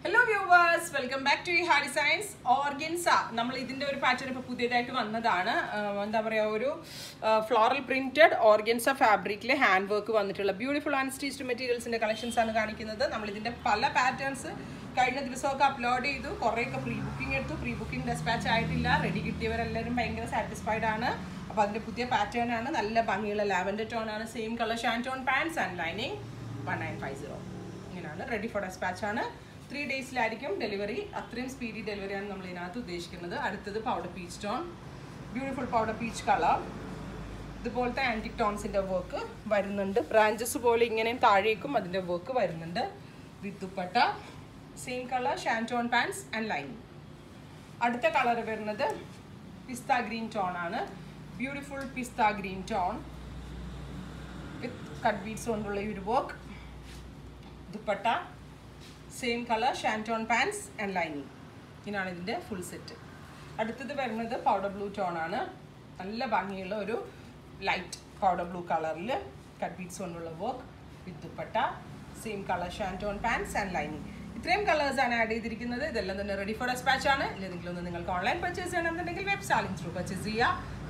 hello viewers welcome back to ഹാ designs organza നമ്മൾ ഇതിന്റെ ഒരു പാറ്റേൺ ഇപ്പോൾ പുതിയതായിട്ട് വന്നതാണ് ആഹ് എന്താ പറയുക ഒരു ഫ്ലോറൽ പ്രിന്റഡ് ഓർഗൻസ ഫാബ്രിക്കിൽ ഹാൻഡ് വർക്ക് വന്നിട്ടുള്ള ബ്യൂട്ടിഫുൾ ആൻഡ് സ്റ്റിച്ച്ഡ് മെറ്റീരിയൽസിന്റെ കളക്ഷൻസ് ആണ് കാണിക്കുന്നത് നമ്മൾ ഇതിന്റെ പല പാറ്റേൺസ് കഴിഞ്ഞ ദിവസമൊക്കെ അപ്ലോഡ് ചെയ്തു കുറേയൊക്കെ പ്രീ ബുക്കിംഗ് എടുത്തു പ്രീ ബുക്കിംഗ് ഡെസ്പാച്ച് ആയിട്ടില്ല റെഡി കിട്ടിയവരെല്ലാവരും ഭയങ്കര സാറ്റിസ്ഫൈഡ് ആണ് അപ്പോൾ അതിന്റെ പുതിയ പാറ്റേൺ ആണ് നല്ല ഭംഗിയുള്ള ലാവൻഡർ ടോൺ ആണ് same colour shantoon pants and lining one nine five zero ഇങ്ങനെയാണ് റെഡി ഫോർ ഡെസ്പാച്ച് ആണ് ത്രീ ഡേയ്സിലായിരിക്കും ഡെലിവറി അത്രയും സ്പീഡി ഡെലിവറിയാണ് നമ്മൾ ഇതിനകത്ത് ഉദ്ദേശിക്കുന്നത് അടുത്തത് powder peach tone beautiful powder peach colour ഇതുപോലത്തെ ആൻറ്റിക് ടോൺസിൻ്റെ വർക്ക് വരുന്നുണ്ട് ബ്രാഞ്ചസ് പോലെ ഇങ്ങനെയും താഴേക്കും അതിൻ്റെ വർക്ക് വരുന്നുണ്ട് with dupatta same colour shantoon pants and lining അടുത്ത കളർ വരുന്നത് പിസ്ത ഗ്രീൻ ടോൺ ആണ് beautiful pista green tone with cut beads കൊണ്ടുള്ള ഈ ഒരു work dupatta same colour shantoon pants and lining ഇതാണ് ഇതിൻ്റെ ഫുൾ സെറ്റ് അടുത്തത് വരുന്നത് പൗഡർ ബ്ലൂ ടോൺ ആണ് നല്ല ഭംഗിയുള്ള ഒരു ലൈറ്റ് പൗഡർ ബ്ലൂ കളറിൽ കട്ട് ബീഡ്സ് കൊണ്ടുള്ള work with dupatta same colour shantoon pants and lining ഇത്രയും കളേഴ്സ് ആണ് ആഡ് ചെയ്തിരിക്കുന്നത് ഇതെല്ലാം തന്നെ റെഡി ഫോർ ഡെസ്പാച്ച് ആണ് ഇല്ലെങ്കിലും ഒന്ന് നിങ്ങൾക്ക് ഓൺലൈൻ പർച്ചേസ് ചെയ്യണമെന്നുണ്ടെങ്കിൽ വെബ് സാലിംഗ് ത്രൂ പർച്ചേസ് ചെയ്യുക